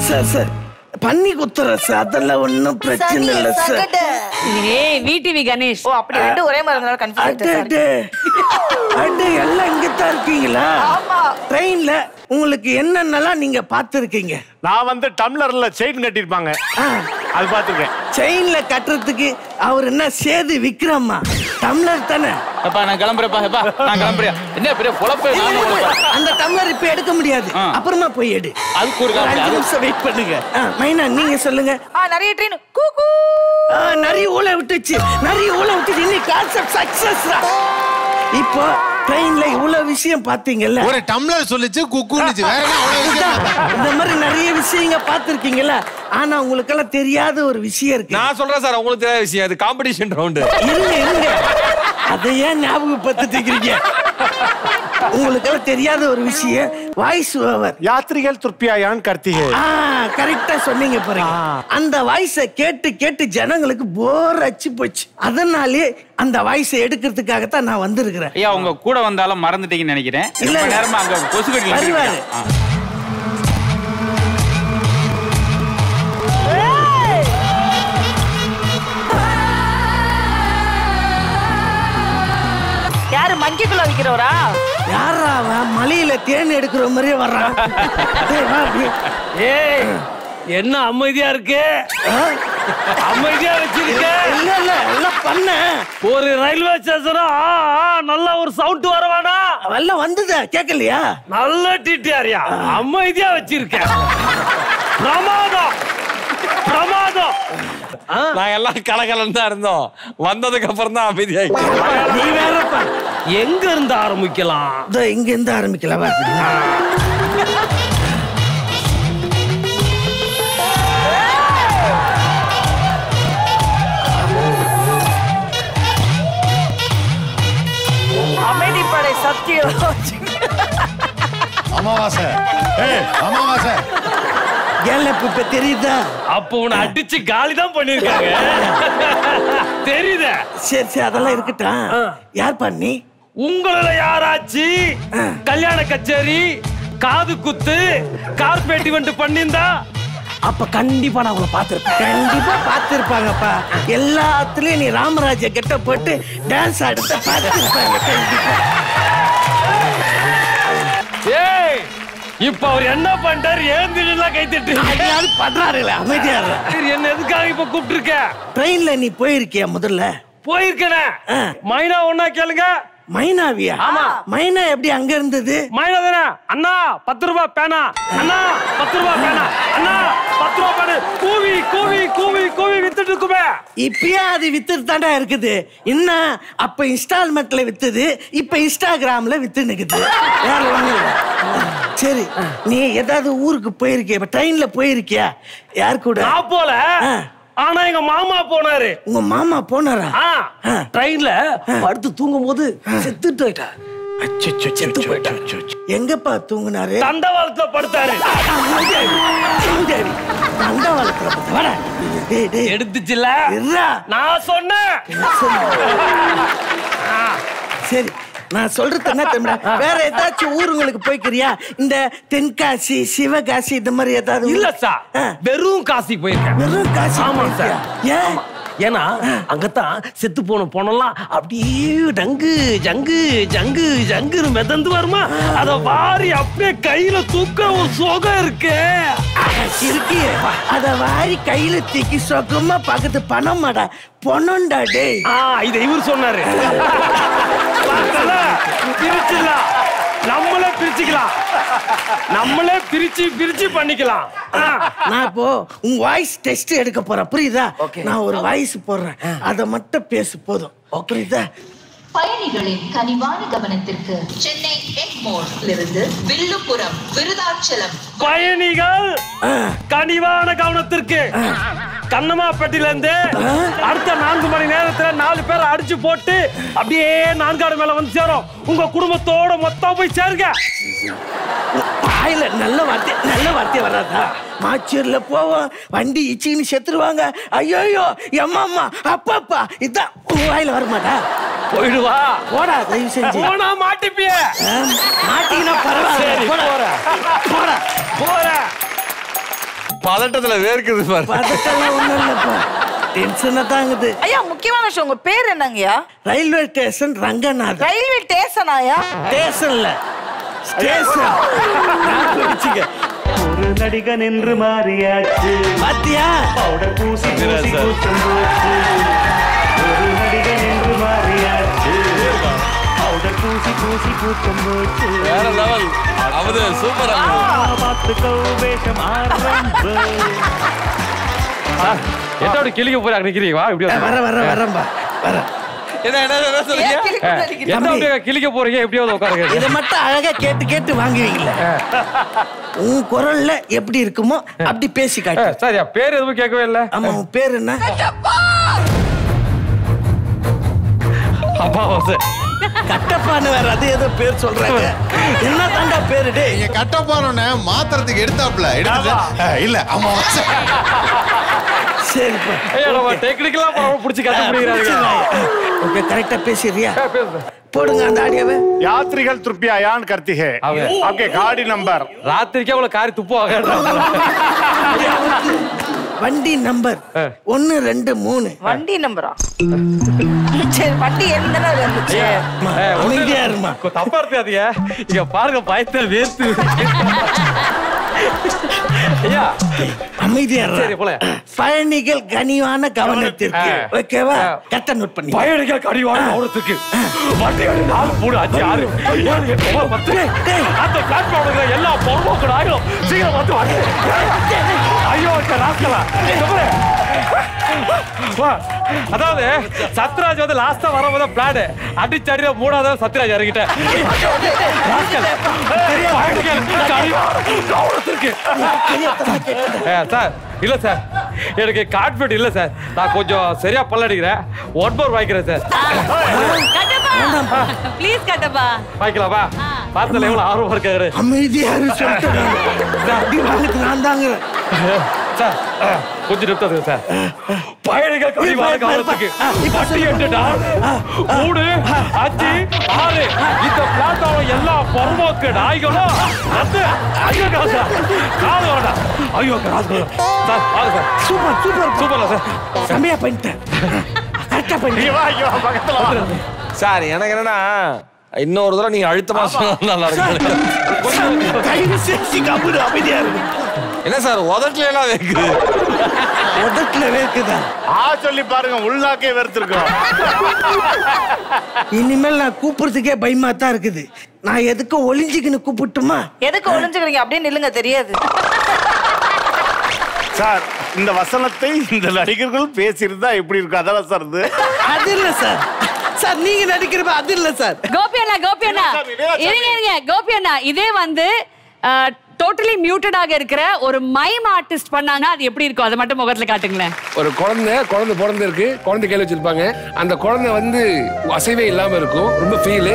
Sir sir பண்ணி குத்துறேன் sir அதெல்லாம் ஒன்றும் பிரச்சனை இல்லை சார் ஏய் விடிவி கணேஷ் ஓ அப்படி ரெண்டு ஒரே மாதிரி இருந்தாலும் கன்ஃபியூஸ் அடே அடே. அடே எல்லாம் இங்கத்தான் இருக்கீங்களா ஆமா. ட்ரெயின்ல உங்களுக்கு என்னென்னலாம் நீங்க பார்த்துருக்கீங்க நான் வந்து டம்ளர்ல செயின் கட்டியிருப்பாங்க அது பார்த்துருக்கேன் செயின்ல கட்டுறதுக்கு அவர் என்ன சேது விக்ரமா டம்ளர் தானே எப்பா நான் கிளம்புறேப்பா எப்பா நான் கிளம்புறேன் என்ன பெரிய பொழப்பே இல்ல, நானும் இல்ல, உழைப்பேன். அந்த டம்ளர் இப்ப எடுக்க முடியாது ஆ. அப்புறமா போய் எடு அதுக்கு ஒரு ஒரு அஞ்சு காரணம். நிமிஷம் வெயிட் பண்ணுங்க ஆ, மைனா நீங்க சொல்லுங்க ஆ நிறைய ட்ரெயின் கூ ஆ, நிறைய ஊழ விட்டுச்சு நிறைய ஊழ விட்டுச்சு இன்னைக்கு கான்செப்ட் சக்சஸ் இப்போ ட்ரெயின்ல இவ்வளவு விஷயம் பாத்தீங்கல்ல ஒரு டம்ளர் சொல்லிச்சு குக்குன்னுச்சு வேற என்ன அவ்வளவு விஷயம்? இந்த மாதிரி நிறைய விஷயங்க பார்த்திருக்கீங்கல்ல ஆனா உங்களுக்கு எல்லாம் தெரியாத ஒரு விஷயம் இருக்கு நான் சொல்றேன் சார் உங்களுக்கு தெரியாத விஷயம் அது காம்படிஷன் ரவுண்டு இருங்க இருங்க அதை ஏன் ஞாபகப்படுத்திட்டு இருக்கிறீங்க உங்களுக்கு எல்லாம் தெரியாத ஒரு விஷயம் வாய்ஸ் ஓவர் யாத்ரிகள் துர்ப்பியாயான் கர்த்திகை ஆ கரெக்டா சொன்னீங்க பாருங்க அந்த வாய்ஸ கேட்டு கேட்டு ஜனங்களுக்கு போர் அச்சு போச்சு அதனாலே அந்த வாய்ஸை எடுக்கிறதுக்காகத்தான் நான் வந்திருக்கிறேன் ஐயா உங்க கூட வந்தாலும் மறந்துட்டீங்கன்னு நினைக்கிறேன் இல்ல. இல்ல நேரமா அங்க கொசு கடியில வருவாரு. இருக்கீங்க. ஆ. யாரு மங்கிக்குள்ள விக்கிறவரா யாரா அவன் மலையில தேன் எடுக்கிற மாதிரியே வர்றான் டேய், வா அப்படியே. ஏய் என்ன அமைதியா இருக்கு அமைதியா வச்சிருக்க இல்ல இல்ல எல்லாம் பண்ண ஒரு ரயில்வே ஸ்டேஷனும் ஆ ஆ நல்லா ஒரு சவுண்ட் வரவானா எல்லாம் வந்தது கேட்கலையா நல்ல டிடிஆரியா அமைதியா வச்சிருக்க பிரமாதம் பிரமாதம் ஆ, நான் எல்லாம் கலகலன்னு தான் இருந்தோம் வந்ததுக்கு அப்புறம் தான் அமைதியாயிட்டேன் நீ வேறப்பா எங்க இருந்து ஆரம்பிக்கலாம் இதோ இங்க இருந்து ஆரம்பிக்கலாம் வா. அமைதிப்படை சத்தியம் அமாவாசை ஏய், அமாவாசை ஏன்ல இப்ப இப்ப தெரியுதா அப்ப உன்னை அடிச்சு காலி தான் பண்ணிருக்காங்க தெரியுதே சரி சரி அதெல்லாம் இருக்கட்டும் யார் பண்ணி உங்கள யாராச்சு கல்யாண கச்சேரி காது குத்து கார்பேட் இவெண்ட் பண்ணியிருந்தா அப்ப கண்டிப்பா நான் உங்களை பார்த்திருப்பேன் கண்டிப்பா பார்த்திருப்பாங்கப்பா எல்லாத்துலயும் நீ ராமராஜ கெட்ட போட்டு டான்ஸ் ஆடுத்த பார்த்திருப்பாங்க கண்டிப்பா ஏய் இப்ப அவர் என்ன பண்ணிட்டாரு ஏந்திரிலாம் கை தட்டு அதையாவது பண்றாருல அமைதியா இரு. என்ன எதுக்காக இப்ப கூப்பிட்டு இருக்க ட்ரெயின்ல நீ போயிருக்கியா முதல்ல போயிருக்கனே ஆ. மைனா ஒன்னா கேளுங்க மைனாவியா ஆமா. மைனா எப்படி அங்க இருந்தது மைனா தானே அண்ணா பத்து ரூபாய் பேனா அண்ணா பத்து ரூபாய் பேனா அண்ணா பத்து ரூபாய் பேனா கூவி கூவி கூவி கூவி வித்துட்டு இருக்குமே இப்பயே அது வித்துட்டு தாண்டா இருக்குது என்ன அப்ப இன்ஸ்டால்மெண்ட்ல வித்துது இப்ப இன்ஸ்டாகிராம்ல வித்து நிக்குது வேற ஒண்ணும் இல்ல. சரி நீ ஏதாவது ஊருக்கு போயிருக்கிய இப்ப ட்ரெயின்ல போயிருக்கியா யார் கூட நான் போல ஆ. ஆனா எங்க மாமா போனாரு உங்க மாமா போனாரா ஆ, ஆ. ட்ரெயின்ல படுத்து தூங்கும் போது செத்துட்டு போயிட்டா அச்சச்சோ, செத்து போயிட்டா. எங்கப்பா தூங்குனாரு தண்டவாளத்துல படுத்தாரு தண்டவாளத்துல படுத்து. வாடா. டேய், டேய். எடுத்துச்சுல இருடா. நான் சொன்னேன் சரி நான் சொல்றது என்ன தெரியுமா வேற ஏதாச்சும் ஊருங்களுக்கு போய்க்கிறியா இந்த தென்காசி சிவகாசி இந்த மாதிரி ஏதாவது இல்ல ஊரு- சார் ஆ. வெறும் காசி போயிருக்கேன் வெறும் காசி ஆமா போயிருக்கியா? சார் ஏன் ஆமா. ஏன்னா அங்கத்தான் செத்து போன போனலாம் அப்படியே டங்கு ஜங்கு ஜங்கு ஜங்குன்னு மிதந்து வருமா அத வாரி அப்படியே கையில தூக்க ஒரு சுகம் இருக்கு இருக்கு அத வாரி கையில தூக்கி சொக்கமா பக்கத்து பணமாடா பொணம்டா டேய் ஆ இத இவர் சொன்னாரு பார்த்தல? பிரிச்சுலாம் நம்மளே பிரிச்சுக்கலாம் நம்மளே பிரிச்சு பிரிச்சு பண்ணிக்கலாம் ஆ. நான் இப்போ உன் வாய்ஸ் டெஸ்ட் எடுக்க போறேன் புரியுதா நான் ஒரு வாய்ஸ் போடுறேன் அத மட்டும் பேசு போதும் புரியுதா பயணிகளின் கனிவான கவனத்திற்கு சென்னை எக்மோரிலிருந்து வில்லுப்புரம் விருதாச்சலம் பயணிகள் கனிவான கவனத்திற்கு கண்ணமாப்பட்டில இருந்து அடுத்த நான்கு மணி நேரத்துல நாலு பேரை அடிச்சு போட்டு அப்படியே நான்காடு மேல வந்து சேரும் உங்க குடும்பத்தோட மொத்தம் போய் சேருங்க வாயில நல்ல வார்த்தை நல்ல வார்த்தை வராதா மாச்சூர்ல போவோம் வண்டி இச்சின்னு செத்துருவாங்க ஐயோ அம்மா அப்பா அப்பா இதான் உன் வாயில வரமாட்டா போயிடுவா போடா தயவு செஞ்சு போனா மாட்டிப்பிய ஆ, மாட்டிக்கினா சரி பரவாயில்ல போடா போறேன் போடா போறேன் பதட்டத்துல வேர்க்குது பாரு பதட்டம்லாம் ஒண்ணும் இல்லப்பா டென்ஷனா தாங்குது ஐயா முக்கியமான விஷயம் உங்க பேர் என்னங்கய்யா ரயில்வே ஸ்டேஷன் ரங்கநாதன் ரயில்வே ஸ்டேஷனாயா ஸ்டேஷன்ல ஸ்டேஷன் பிடிச்சிக்க ஒரு நடிகன் என்று மாறியாச்சு பாத்தியா பவுடர் பூசி பூசி சார். கூச்சம் போச்சு ஒரு நடிகன் என்று மாறியாச்சு பவுடர் பூசி பூசி கூச்சம் போச்சு வேற லெவல் அவது சூப்பர் பார்த்துக்கோ வேஷம் ஆரம்பு என்ன அப்படி கிளிக்க போறாங்க நிக்கிறீங்க வா இப்படி வர வர வரம்பா வர என்ன என்ன என்ன சொல்றீங்க ஏன் கிளி கொண்டு அடிக்கிறீங்க? என்ன அப்படியே கிளிக்க போறீங்க எப்படியாவது உட்காருங்க இதை மட்டும் அழகா கேட்டு கேட்டு வாங்குவீங்களே உன் குரல்ல எப்படி இருக்குமோ அப்படி பேசி காட்டு சார் என் பேர் எதுவும் கேட்கவே இல்ல ஆமா உன் பேர் என்ன அப்பா சார் கட்டப்பான்னு வேற அது ஏதோ பேர் சொல்றாங்க என்ன தாண்டா பேரு டேய் நீங்க கட்ட போனோன்னு மாத்திரத்துக்கு எடுத்தாப்ல எடுத்துட்டு அஹ், இல்ல அமாவாசை சரிப்பா ஐயா நம்ம டெக்னிக்கலா பரவாயில்ல பிடிச்சி கத்து முடிகிறாங்க ஓகே கரெக்டா பேசிடுறியா பேசுங்க போடுங்க அந்த ஆடியோவை यात्रिகள் திருப்தியாயான் करती है अबे। आपके गाड़ी नंबर ராத்திரிக்கே உங்களை காரி துப்புவாங்க வண்டி நம்பர் ஒன்னு ரெண்டு மூணு வண்டி நம்பரா சரி வண்டி என்ன இருந்துச்சு அமைதியா இருமா தப்பா இருக்காதீங்க இங்க பாருங்க பயத்தில் வேர்த்து ஐயா அமைதியா இரு. சரி, போல. பயணிகள் கனிவான கவனத்திற்கு ஆ. ஓகேவா ஆ. கரெக்டா நோட் பண்ணி பயணிக்க கடிவான கவனத்துக்கு வண்டிகள் நாலு மூணு அஞ்சு ஆறு ஏழு எட்டு ஒன்பது பத்து அந்த பிளாட்ஃபார்ம்ல எல்லா பொறுமோக்கு நாய்களும் சீக்கிரம் வந்து வாங்க ஐயோ இந்த ராஸ்கலா எப்படி? வா. அதாவது சத்யராஜ் வந்து லாஸ்டா வரும்போது பிளான் அடிச்சு அடியில மூணாவது சத்யராஜ் இறங்கிட்டேன் ராஸ்கல். பயணிகள் கடிவான கவனத்திற்கு ஏ, சார் இல்ல சார் எனக்கு கான்ஃபிடன்ட் இல்ல சார் நான் கொஞ்சம் சரியா பல்லடிக்கிறேன் ஒன் மோர் வாங்கிக்கிறேன் சார் கட்டப்பா ப்ளீஸ் கட்டப்பா வாங்கிக்கலாமா பார்த்தல எவ்வளவு ஆர்வமா இருக்காரு அமைதியா இரு சொல்லிட்டு நான் அடி வாங்கிட்டு நான் தாங்க சார் கொஞ்சம் நிறுத்தாதுங்க சார் பயணிகள் கடிவான கவனத்துக்கு பட்டி எட்டு நாலு மூணு அஞ்சு ஆறு இந்த பிளாட்ஃபார்ம் எல்லா பொறுமோக்கு நாய்களும் வந்து ஐயோ சார் காது வேண்டாம் ஐயோ காது சார் வாங்க சார் சூப்பர் சூப்பர் சூப்பர்ல சார் செம்மையா பண்ணிட்டேன் கரெக்டா இங்க பண்ணி வா இங்க வா பக்கத்துல வா சார் எனக்கு என்னன்னா இன்னொரு தடவை நீங்க அழுத்தமா சொன்னா நல்லா இருக்கும் தயவு செஞ்சு கபுரு அமைதியா இருக்கு என்ன சார் உதட்டுல எல்லாம் வைக்குது உதட்டுல வேக்குதா ஆ சொல்லி பாருங்க உள்நாக்கே வெறுத்திருக்கோம் இனிமேல் நான் கூப்பிடுறதுக்கே பயமா தான் இருக்குது நான் எதுக்கு ஒளிஞ்சுக்கின்னு கூப்பிட்டுமா எதுக்கு ஒளிஞ்சுக்கிறீங்க அப்படியே நில்லுங்க தெரியாது சார் இந்த வசனத்தை இந்த நடிகர்கள் பேசியிருந்தா எப்படி இருக்கும் அதெல்லாம் சார் இது அது இல்ல சார் சார் நீங்க நடிக்கிறப்ப அது இல்ல சார் கோபி அண்ணா கோபி அண்ணா விவேகாசாமி, விவேகாசாமி. இருங்க இருங்க கோபி அண்ணா இதே வந்து டோட்டலி மியூட்டடாக இருக்கிற ஒரு மைம் ஆர்டிஸ்ட் பண்ணாங்கன்னா அது எப்படி இருக்கும் அதை மட்டும் முகத்துல காட்டுங்களேன் ஒரு குழந்தை குழந்தை பிறந்திருக்கு குழந்தை கையில் வச்சிருப்பாங்க அந்த குழந்தை வந்து அசைவே இல்லாம இருக்கும் ரொம்ப ஃபீலு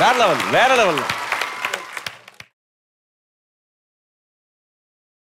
வேற லெவல் வேற லெவல்